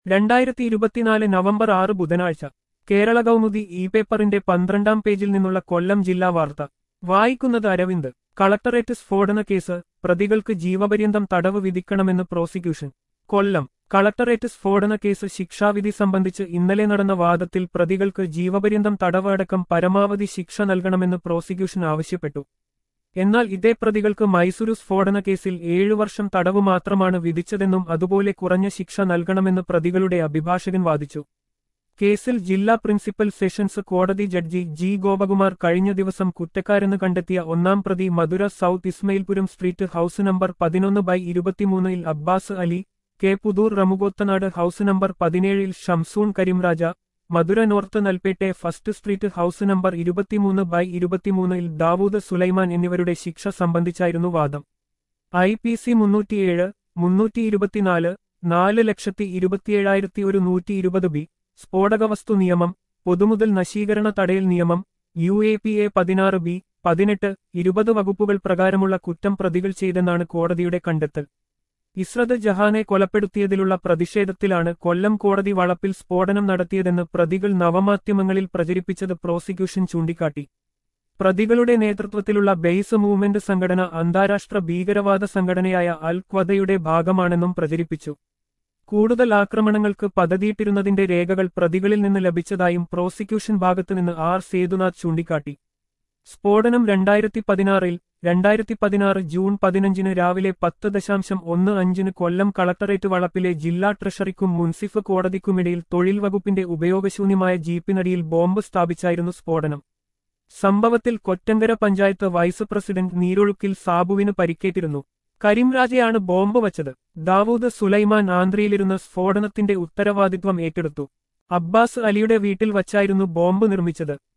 രണ്ടായിരത്തി ഇരുപത്തിനാല് നവംബർ ആറ് ബുധനാഴ്ച കേരള കൗമുദി ഇ പേപ്പറിന്റെ പന്ത്രണ്ടാം പേജിൽ നിന്നുള്ള കൊല്ലം ജില്ലാ വാർത്ത വായിക്കുന്നത് അരവിന്ദ് കളക്ടറേറ്റ് സ്ഫോടന കേസ് പ്രതികൾക്ക് ജീവപര്യന്തം തടവ് വിധിക്കണമെന്ന് പ്രോസിക്യൂഷൻ കൊല്ലം കളക്ടറേറ്റ് സ്ഫോടന കേസ് ശിക്ഷാവിധി സംബന്ധിച്ച് ഇന്നലെ നടന്ന വാദത്തിൽ പ്രതികൾക്ക് ജീവപര്യന്തം തടവ് അടക്കം പരമാവധി ശിക്ഷ നൽകണമെന്ന് പ്രോസിക്യൂഷൻ ആവശ്യപ്പെട്ടു എന്നാൽ ഇതേ പ്രതികൾക്ക് മൈസൂരു സ്ഫോടന കേസിൽ ഏഴു വർഷം തടവ് മാത്രമാണ് വിധിച്ചതെന്നും അതുപോലെ കുറഞ്ഞ ശിക്ഷ നൽകണമെന്ന് പ്രതികളുടെ അഭിഭാഷകൻ വാദിച്ചു കേസിൽ ജില്ലാ പ്രിൻസിപ്പൽ സെഷൻസ് കോടതി ജഡ്ജി ജി ഗോപകുമാർ കഴിഞ്ഞ ദിവസം കുറ്റക്കാരെന്ന് കണ്ടെത്തിയ ഒന്നാം പ്രതി Madurai south Ismailpuram street house number പതിനൊന്ന് ബൈ ഇരുപത്തിമൂന്നിൽ അബ്ബാസ് അലി കെ പുതൂർ റമുഗോത്തനാട് ഹൌസ് നമ്പർ പതിനേഴിൽ ഷംസൂൺ കരീംരാജ മധുര നോർത്ത് നൽപേട്ടെ ഫസ്റ്റ് സ്ട്രീറ്റ് ഹൌസ് നമ്പർ ഇരുപത്തിമൂന്ന് ബൈ ഇരുപത്തിമൂന്നിൽ ദാവൂദ് സുലൈമാൻ എന്നിവരുടെ ശിക്ഷ സംബന്ധിച്ചായിരുന്നു വാദം ഐ പി സി മുന്നൂറ്റിയേഴ് മുന്നൂറ്റി ഇരുപത്തിനാല് നാല് ലക്ഷത്തി ഇരുപത്തിയേഴായിരത്തി ഒരു നൂറ്റി ഇരുപത് ബി സ്ഫോടകവസ്തു നിയമം പൊതുമുതൽ നശീകരണ തടയൽ നിയമം യു എ പി എ പതിനാറ് ബി പതിനെട്ട് ഇരുപത് വകുപ്പുകൾ പ്രകാരമുള്ള കുറ്റം പ്രതികൾ ചെയ്തെന്നാണ് കോടതിയുടെ കണ്ടെത്തൽ ഇസ്രത് ജഹാനെ കൊലപ്പെടുത്തിയതിലുള്ള പ്രതിഷേധത്തിലാണ് കൊല്ലം കോടതി വളപ്പിൽ സ്ഫോടനം നടത്തിയതെന്ന് പ്രതികൾ നവമാധ്യമങ്ങളിൽ പ്രചരിപ്പിച്ചത് പ്രോസിക്യൂഷൻ ചൂണ്ടിക്കാട്ടി പ്രതികളുടെ നേതൃത്വത്തിലുള്ള ബെയ്സ് മൂവ്മെന്റ് സംഘടന അന്താരാഷ്ട്ര ഭീകരവാദ സംഘടനയായ അൽ ഖ്വദയുടെ ഭാഗമാണെന്നും പ്രചരിപ്പിച്ചു കൂടുതൽ ആക്രമണങ്ങൾക്ക് പദ്ധതിയിട്ടിരുന്നതിന്റെ രേഖകൾ പ്രതികളിൽ നിന്ന് ലഭിച്ചതായും പ്രോസിക്യൂഷൻ ഭാഗത്തുനിന്ന് ആർ സേതുനാഥ് ചൂണ്ടിക്കാട്ടി സ്ഫോടനം രണ്ടായിരത്തി പതിനാറിൽ രണ്ടായിരത്തി പതിനാറ് ജൂൺ പതിനഞ്ചിന് രാവിലെ പത്ത് ദശാംശം ഒന്ന് അഞ്ചിന് കൊല്ലം കളക്ടറേറ്റ് വളപ്പിലെ ജില്ലാ ട്രഷറിക്കും മുൻസിഫ് കോടതിക്കുമിടയിൽ തൊഴിൽ വകുപ്പിന്റെ ഉപയോഗശൂന്യമായ ജീപ്പിനടിയിൽ ബോംബ് സ്ഥാപിച്ചായിരുന്നു സ്ഫോടനം സംഭവത്തിൽ കൊറ്റങ്കര പഞ്ചായത്ത് വൈസ് പ്രസിഡന്റ് നീരൊഴുക്കിൽ സാബുവിന് പരിക്കേറ്റിരുന്നു കരീംരാജയാണ് ബോംബ് വച്ചത് ദാവൂദ് സുലൈമാൻ ആന്ധ്രയിലിരുന്ന് സ്ഫോടനത്തിന്റെ ഉത്തരവാദിത്വം ഏറ്റെടുത്തു അബ്ബാസ് അലിയുടെ വീട്ടിൽ വച്ചായിരുന്നു ബോംബ് നിർമ്മിച്ചത്